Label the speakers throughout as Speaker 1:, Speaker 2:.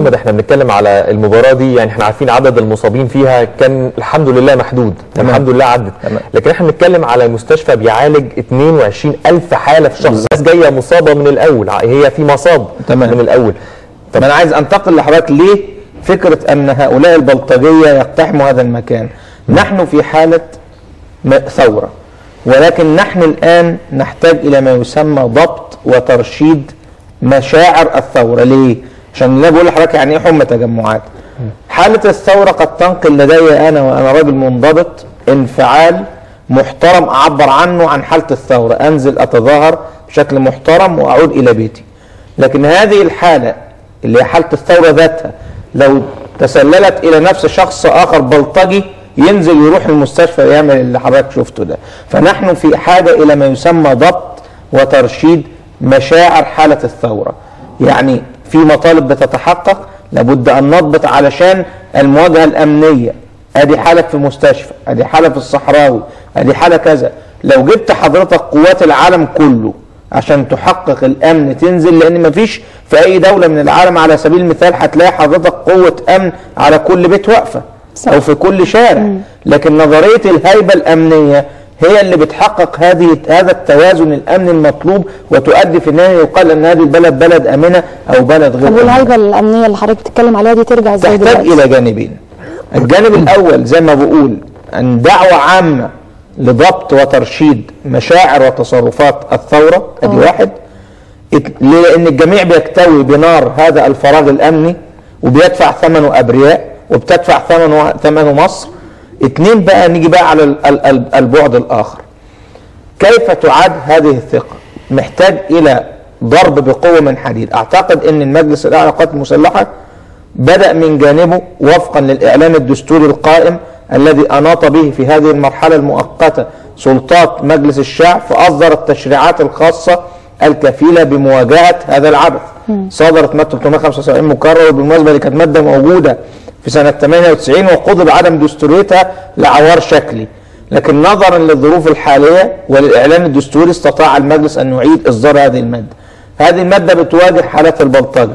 Speaker 1: محمد احنا بنتكلم على المباراه دي يعني احنا عارفين عدد المصابين فيها كان الحمد لله محدود
Speaker 2: تمام.
Speaker 1: الحمد لله عدت
Speaker 2: تمام.
Speaker 1: لكن احنا بنتكلم على مستشفى بيعالج 22 الف حاله في شخص ناس جايه مصابه من الاول هي في مصاب
Speaker 2: تمام.
Speaker 1: من الاول
Speaker 2: طب انا عايز انتقل لحضرتك ليه فكره ان هؤلاء البلطجيه يقتحموا هذا المكان نحن في حاله م- ثوره ولكن نحن الان نحتاج الى ما يسمى ضبط وترشيد مشاعر الثوره ليه عشان انا بقول لحضرتك يعني ايه حمى تجمعات حاله الثوره قد تنقل لدي انا وانا راجل منضبط انفعال محترم اعبر عنه عن حاله الثوره انزل اتظاهر بشكل محترم واعود الى بيتي لكن هذه الحالة اللي هي حالة الثورة ذاتها لو تسللت إلى نفس شخص آخر بلطجي ينزل يروح المستشفى يعمل اللي حضرتك شفته ده فنحن في حاجة إلى ما يسمى ضبط وترشيد مشاعر حالة الثورة يعني في مطالب بتتحقق لابد أن نضبط علشان المواجهة الأمنية ادي حالة في مستشفى ادي حالة في الصحراوي ادي حالة كذا لو جبت حضرتك قوات العالم كله عشان تحقق الامن تنزل لان مفيش في اي دوله من العالم على سبيل المثال هتلاقي حضرتك قوه امن على كل بيت واقفه
Speaker 3: صح.
Speaker 2: او في كل شارع لكن نظريه الهيبه الامنيه هي اللي بتحقق هذه هذا التوازن الامني المطلوب وتؤدي في النهايه يقال ان هذه البلد بلد امنه او بلد غير
Speaker 3: طب
Speaker 2: امنه
Speaker 3: والهيبه الامنيه اللي حضرتك بتتكلم عليها دي ترجع ازاي
Speaker 2: تحتاج
Speaker 3: دلوقتي؟
Speaker 2: الى جانبين الجانب الاول زي ما بقول ان دعوه عامه لضبط وترشيد مشاعر وتصرفات الثوره ادي
Speaker 3: آه.
Speaker 2: واحد ات- ليه؟ لان الجميع بيكتوي بنار هذا الفراغ الامني وبيدفع ثمنه ابرياء وبتدفع ثمنه ثمنه مصر اتنين بقى نيجي بقى على ال- ال- ال- البعد الاخر كيف تعاد هذه الثقة محتاج إلى ضرب بقوة من حديد أعتقد أن المجلس الأعلى للقوات المسلحة بدأ من جانبه وفقا للإعلان الدستوري القائم الذي أناط به في هذه المرحلة المؤقتة سلطات مجلس الشعب فأصدر التشريعات الخاصة الكفيلة بمواجهة هذا العبث صدرت مادة 375 مكرر وبالمناسبة اللي كانت مادة موجودة في سنة 98 وقضي بعدم دستوريتها لعوار شكلي لكن نظرا للظروف الحالية وللإعلان الدستوري استطاع المجلس أن يعيد إصدار هذه المادة هذه المادة بتواجه حالات البلطجة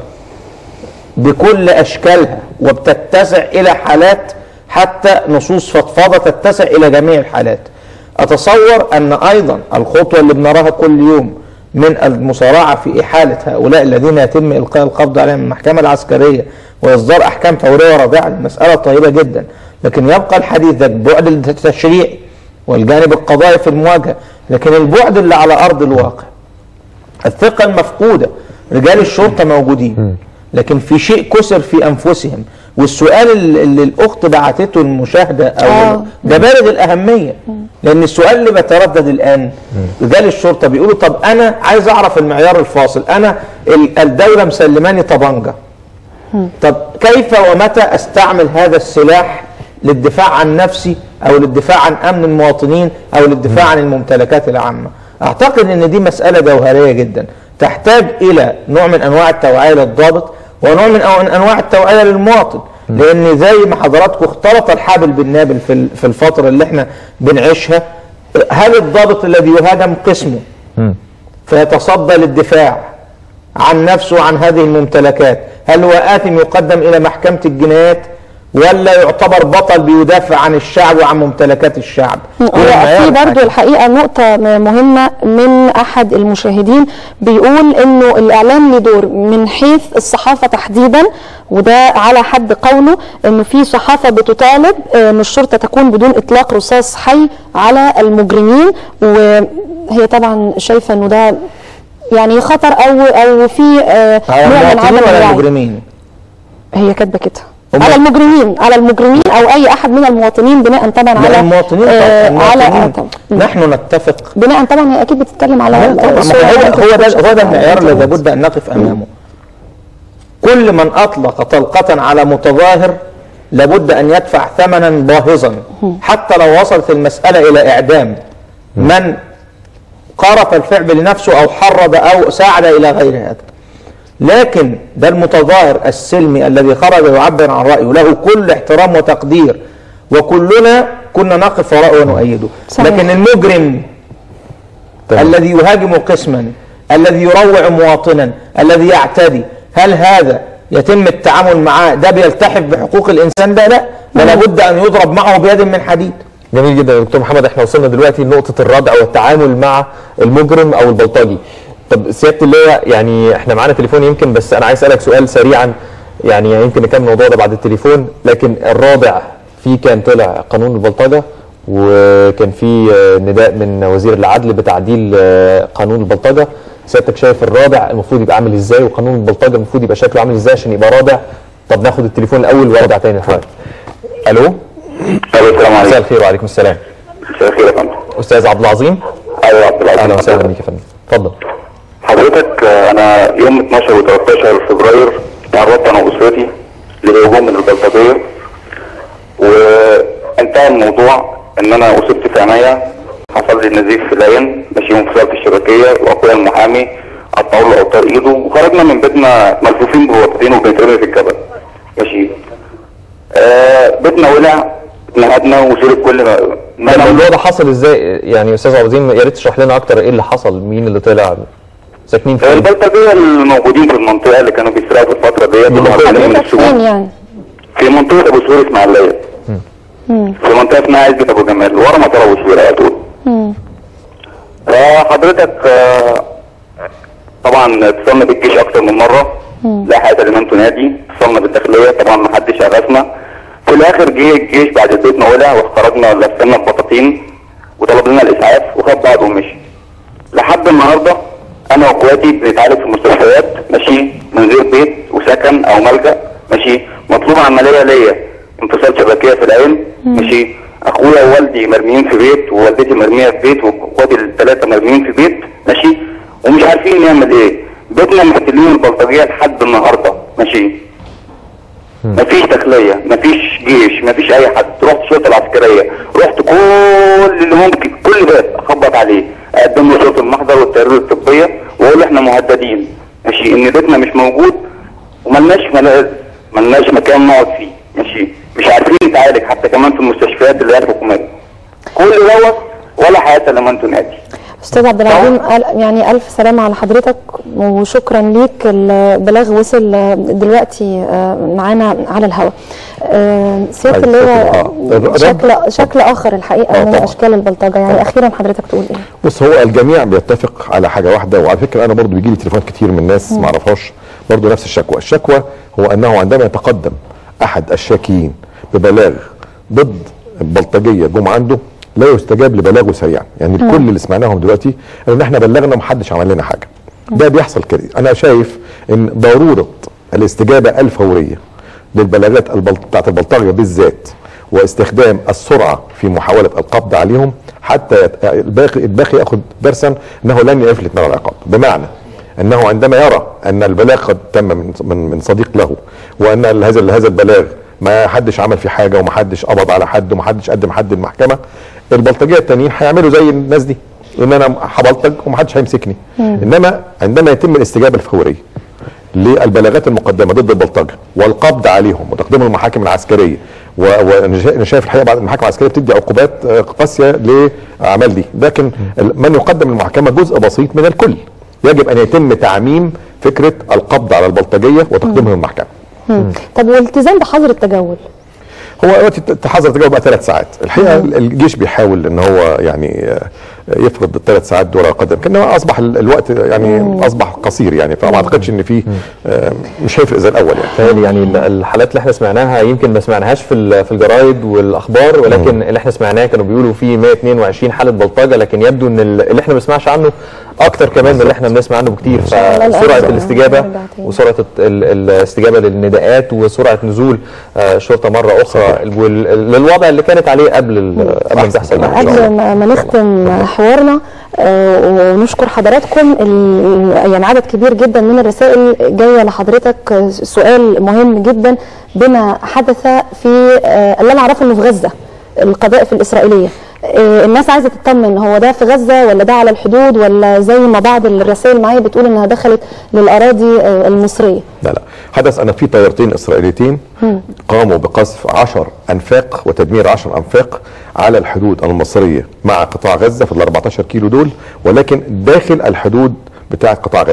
Speaker 2: بكل أشكالها وبتتسع إلى حالات حتى نصوص فضفاضة تتسع إلى جميع الحالات أتصور أن أيضا الخطوة اللي بنراها كل يوم من المصارعة في إحالة هؤلاء الذين يتم إلقاء القبض عليهم من المحكمة العسكرية وإصدار أحكام فورية ورادعة مسألة طيبة جدا لكن يبقى الحديث ذاك بعد التشريعي والجانب القضائي في المواجهة لكن البعد اللي على أرض الواقع الثقة المفقودة رجال الشرطة موجودين لكن في شيء كسر في أنفسهم والسؤال اللي اللي الأخت بعتته المشاهدة أو
Speaker 3: آه.
Speaker 2: ده بارد الأهمية لأن السؤال اللي بيتردد الآن رجال الشرطة بيقولوا طب أنا عايز أعرف المعيار الفاصل أنا ال- الدولة مسلماني طبنجة طب كيف ومتى استعمل هذا السلاح للدفاع عن نفسي او للدفاع عن امن المواطنين او للدفاع عن الممتلكات العامه اعتقد ان دي مساله جوهريه جدا تحتاج الى نوع من انواع التوعيه للضابط ونوع من أو- انواع التوعيه للمواطن لان زي ما حضراتكم اختلط الحابل بالنابل في ال- في الفتره اللي احنا بنعيشها هل الضابط الذي يهاجم قسمه فيتصدى للدفاع عن نفسه وعن هذه الممتلكات هل هو آثم يقدم إلى محكمة الجنايات ولا يعتبر بطل بيدافع عن الشعب وعن ممتلكات الشعب
Speaker 3: هو في برضو الحقيقة نقطة مهمة من أحد المشاهدين بيقول إنه الإعلام له دور من حيث الصحافة تحديدا وده على حد قوله إنه في صحافة بتطالب إن الشرطة تكون بدون إطلاق رصاص حي على المجرمين وهي طبعا شايفة إنه ده يعني خطر أو أو في آه،
Speaker 2: على
Speaker 3: نوع من
Speaker 2: المواطنين
Speaker 3: عدم
Speaker 2: ولا
Speaker 3: الوعي
Speaker 2: المجرمين
Speaker 3: هي كاتبة كده
Speaker 2: أمال؟
Speaker 3: على المجرمين على المجرمين او اي احد من المواطنين بناء طبعا
Speaker 2: لا
Speaker 3: على
Speaker 2: المواطنين
Speaker 3: آه
Speaker 2: طبعا
Speaker 3: على آه
Speaker 2: المواطنين
Speaker 3: طبعا
Speaker 2: نحن نتفق
Speaker 3: بناء طبعا هي اكيد بتتكلم على
Speaker 2: لا طبعا
Speaker 3: الصورة
Speaker 2: ما
Speaker 3: اللي
Speaker 2: هو هو
Speaker 3: بتنتشر
Speaker 2: ده هو ده
Speaker 3: على
Speaker 2: المعيار الذي
Speaker 3: الإنترنت.
Speaker 2: لابد ان نقف امامه كل من اطلق طلقه على متظاهر لابد ان يدفع ثمنا باهظا حتى لو وصلت المساله الى اعدام من قارف الفعل لنفسه او حرض او ساعد الى غير هذا لكن ده المتظاهر السلمي الذي خرج يعبر عن رايه له كل احترام وتقدير وكلنا كنا نقف وراءه ونؤيده
Speaker 3: صحيح.
Speaker 2: لكن المجرم
Speaker 1: تمام.
Speaker 2: الذي يهاجم قسما الذي يروع مواطنا الذي يعتدي هل هذا يتم التعامل معاه ده بيلتحف بحقوق الانسان ده لا ده لابد ان يضرب معه بيد من حديد
Speaker 1: جميل جدا يا دكتور محمد احنا وصلنا دلوقتي لنقطة الردع والتعامل مع المجرم او البلطجي طب سيادة اللواء يعني احنا معانا تليفون يمكن بس انا عايز اسألك سؤال سريعا يعني يمكن نكمل الموضوع ده بعد التليفون لكن الرابع في كان طلع قانون البلطجة وكان في آه، نداء من وزير العدل بتعديل آه، قانون البلطجة سيادتك شايف الرابع المفروض يبقى عامل ازاي وقانون البلطجة المفروض يبقى شكله عامل ازاي عشان يبقى رابع طب ناخد التليفون الاول وارجع تاني لحضرتك الو
Speaker 4: الو السلام
Speaker 1: مساء
Speaker 4: عليكم
Speaker 1: الخير وعليكم السلام
Speaker 4: مساء الخير يا فندم
Speaker 1: استاذ عبد العظيم
Speaker 4: ايوه عبد العزيز
Speaker 1: اهلا وسهلا بيك يا فندم اتفضل
Speaker 4: حضرتك آه، انا يوم 12 و 13 فبراير تعرضت انا واسرتي لهجوم من البلطجيه وانتهى الموضوع ان انا اصبت في عينيا حصل لي نزيف في العين ماشي وانفصال في الشبكيه واخويا المحامي قطعوا له اوتار ايده وخرجنا من بيتنا ملفوفين بوطين وبنترمي في الجبل ماشي آه بيتنا ولع اتنهدنا وشرب كل ما ما
Speaker 1: طب
Speaker 4: أنا-
Speaker 1: الموضوع ده حصل ازاي يعني استاذ عبد العظيم يا ريت تشرح لنا اكتر ايه اللي حصل مين اللي طلع ساكنين فين
Speaker 4: البلطجيه الموجودين في المنطقه اللي كانوا بيسرقوا في الفتره ديت اللي
Speaker 1: منطقة
Speaker 4: هم
Speaker 1: إيه؟
Speaker 4: من
Speaker 3: حضرتك
Speaker 4: السجون
Speaker 3: فين يعني
Speaker 4: في منطقه ابو سهور اسماعيليه في منطقه اسمها عزبه ابو جمال ورا مطار ابو سهور على طول فحضرتك آه، طبعا اتصلنا بالجيش اكتر من مره لا حاجه لمن تنادي اتصلنا بالداخليه طبعا ما حدش اغاثنا في الاخر جه الجيش بعد بيتنا ولع واخرجنا لفينا البطاطين وطلب لنا الاسعاف وخد بعضه ومشي لحد النهارده انا واخواتي بنتعالج في مستشفيات ماشي من غير بيت وسكن او ملجا ماشي مطلوب عمليه ليا انفصال شبكيه في العين ماشي اخويا ووالدي مرميين في بيت ووالدتي مرميه في بيت واخواتي الثلاثه مرميين في بيت ماشي ومش عارفين نعمل ايه بيتنا محتلين البلطجيه لحد النهارده ماشي مفيش داخليه مفيش جيش مفيش اي حد رحت الشرطه العسكريه رحت كل اللي ممكن كل باب اخبط عليه اقدم له صوت المحضر والتقارير الطبيه واقول له احنا مهددين ماشي ان بيتنا مش موجود وملناش ملاذ ملناش مكان نقعد فيه ماشي مش عارفين نتعالج حتى كمان في المستشفيات اللي هي الحكوميه كل دوت ولا حياه لمن تنادي
Speaker 3: استاذ عبد العظيم أل- يعني الف سلامه على حضرتك وشكرا ليك البلاغ وصل آه، دلوقتي آه، معانا على الهواء آه، سياده
Speaker 5: طيب،
Speaker 3: اللي
Speaker 5: آه.
Speaker 3: هو
Speaker 5: الرد-
Speaker 3: شكل شكل اخر الحقيقه
Speaker 5: آه،
Speaker 3: من
Speaker 5: طبعا.
Speaker 3: اشكال البلطجه يعني اخيرا حضرتك تقول ايه
Speaker 5: بص هو الجميع بيتفق على حاجه واحده وعلى فكره انا برضو بيجي لي تليفونات كتير من ناس ما اعرفهاش برضو نفس الشكوى الشكوى هو انه عندما يتقدم احد الشاكيين ببلاغ ضد البلطجيه جم عنده لا يستجاب لبلاغه سريعا يعني الكل اللي سمعناهم دلوقتي ان احنا بلغنا ومحدش عمل لنا حاجه ده بيحصل كده انا شايف ان ضروره الاستجابه الفوريه للبلاغات البلط... بتاعت البلطجيه بالذات واستخدام السرعه في محاوله القبض عليهم حتى يت... الباقي الباقي ياخذ درسا انه لن يفلت من العقاب بمعنى انه عندما يرى ان البلاغ قد تم من من, من صديق له وان هذا هذا البلاغ ما حدش عمل فيه حاجه وما حدش قبض على حد وما حدش قدم حد المحكمه البلطجيه التانيين هيعملوا زي الناس دي ان انا هبلطج ومحدش هيمسكني انما عندما يتم الاستجابه الفوريه للبلاغات المقدمه ضد البلطجه والقبض عليهم وتقديمهم للمحاكم العسكريه و- وانا شا- أنا شايف الحقيقه بعض المحاكم العسكريه بتدي عقوبات آه، قاسيه للاعمال دي لكن ال- من يقدم للمحكمه جزء بسيط من الكل يجب ان يتم تعميم فكره القبض على البلطجيه وتقديمهم للمحكمه
Speaker 3: طب والالتزام بحظر التجول
Speaker 5: هو وقت التحذر تجاوب بقى ثلاث ساعات الحقيقه الجيش بيحاول ان هو يعني آه، يفرض الثلاث ساعات دول على قدم كان اصبح ال- الوقت يعني اصبح قصير يعني فما اعتقدش ان في آه، مش هيفرق زي الاول يعني
Speaker 1: تهيألي يعني ال- الحالات اللي احنا سمعناها يمكن ما سمعناهاش في ال- في الجرايد والاخبار ولكن اللي احنا سمعناه كانوا بيقولوا في 122 حاله بلطجه لكن يبدو ان ال- اللي احنا ما بنسمعش عنه اكتر كمان من اللي احنا بنسمع عنه بكتير
Speaker 3: الله الأرض
Speaker 1: فسرعه
Speaker 3: بقى.
Speaker 1: الاستجابه
Speaker 3: نرجع تاني.
Speaker 1: وسرعه الت- ال- الاستجابه للنداءات وسرعه نزول آه، الشرطه مره اخرى وال- للوضع اللي كانت عليه قبل ال- قبل ما تحصل الأحداث.
Speaker 3: قبل ما ما نختم حوارنا آه، ونشكر حضراتكم ال- يعني عدد كبير جدا من الرسائل جايه لحضرتك آه، سؤال مهم جدا بما حدث في آه، اللي انا اعرفه انه في غزه القذائف الاسرائيليه آه، الناس عايزه تطمن هو ده في غزه ولا ده على الحدود ولا زي ما بعض الرسائل معايا بتقول انها دخلت للاراضي آه، المصريه
Speaker 5: لا لا حدث ان في طيارتين اسرائيليتين قاموا بقذف 10 انفاق وتدمير 10 انفاق على الحدود المصريه مع قطاع غزه في ال 14 كيلو دول ولكن داخل الحدود بتاعه قطاع غزه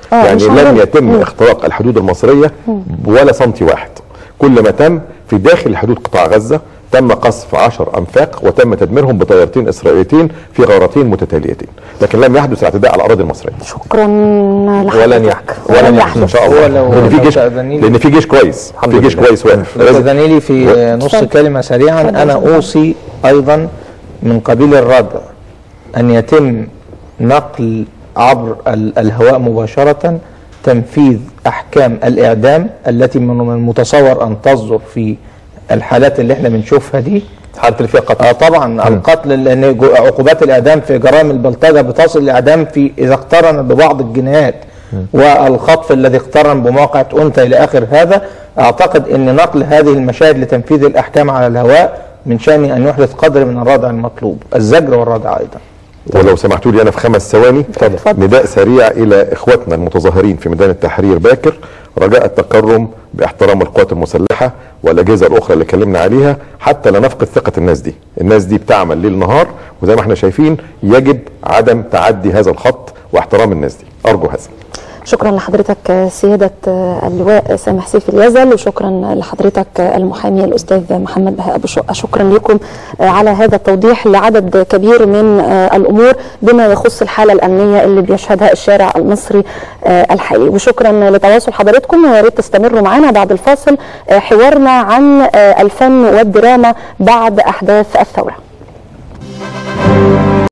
Speaker 3: آه،
Speaker 5: يعني
Speaker 3: مش
Speaker 5: لم
Speaker 3: عندنا.
Speaker 5: يتم
Speaker 3: مم.
Speaker 5: اختراق الحدود المصريه ولا سنتي واحد كل ما تم في داخل حدود قطاع غزه تم قصف 10 انفاق وتم تدميرهم بطيارتين اسرائيليتين في غارتين متتاليتين لكن لم يحدث الاعتداء على الاراضي المصريه
Speaker 3: شكرا لحضرتك
Speaker 1: ولن يحدث.
Speaker 3: ولن
Speaker 5: ان
Speaker 3: يحدث
Speaker 5: شاء الله
Speaker 2: هو لو
Speaker 5: لان في جيش
Speaker 2: تأذني لي-
Speaker 5: لان في جيش كويس في جيش
Speaker 1: لله.
Speaker 5: كويس واقف
Speaker 2: لو
Speaker 5: لازم-
Speaker 2: تأذني لي في نص
Speaker 3: اتفضل.
Speaker 2: كلمة سريعا
Speaker 3: اتفضل.
Speaker 2: أنا أوصي أيضا من قبيل الردع أن يتم نقل عبر ال- الهواء مباشرة تنفيذ أحكام الإعدام التي من المتصور أن تصدر في الحالات اللي احنا بنشوفها دي
Speaker 1: حاله اللي فيها قتل
Speaker 2: اه طبعا القتل لان جو- عقوبات الاعدام في جرائم البلطجه بتصل الاعدام في اذا اقترن ببعض الجنايات والخطف الذي اقترن بمواقعة انثى الى اخر هذا اعتقد ان نقل هذه المشاهد لتنفيذ الاحكام على الهواء من شأنه ان يحدث قدر من الردع المطلوب الزجر والردع ايضا
Speaker 5: ولو سمحتوا لي انا في خمس ثواني
Speaker 3: اتفضل.
Speaker 5: نداء سريع الى اخواتنا المتظاهرين في ميدان التحرير باكر رجاء التكرم باحترام القوات المسلحه والاجهزه الاخرى اللي اتكلمنا عليها حتى لا نفقد ثقه الناس دي، الناس دي بتعمل ليل نهار وزي ما احنا شايفين يجب عدم تعدي هذا الخط واحترام الناس دي، ارجو هذا.
Speaker 3: شكرا لحضرتك سيادة اللواء سامح سيف اليزل وشكرا لحضرتك المحامي الأستاذ محمد بهاء أبو شقة شكرا لكم على هذا التوضيح لعدد كبير من الأمور بما يخص الحالة الأمنية اللي بيشهدها الشارع المصري الحالي وشكرا لتواصل حضراتكم ويا ريت تستمروا معنا بعد الفاصل حوارنا عن الفن والدراما بعد أحداث الثورة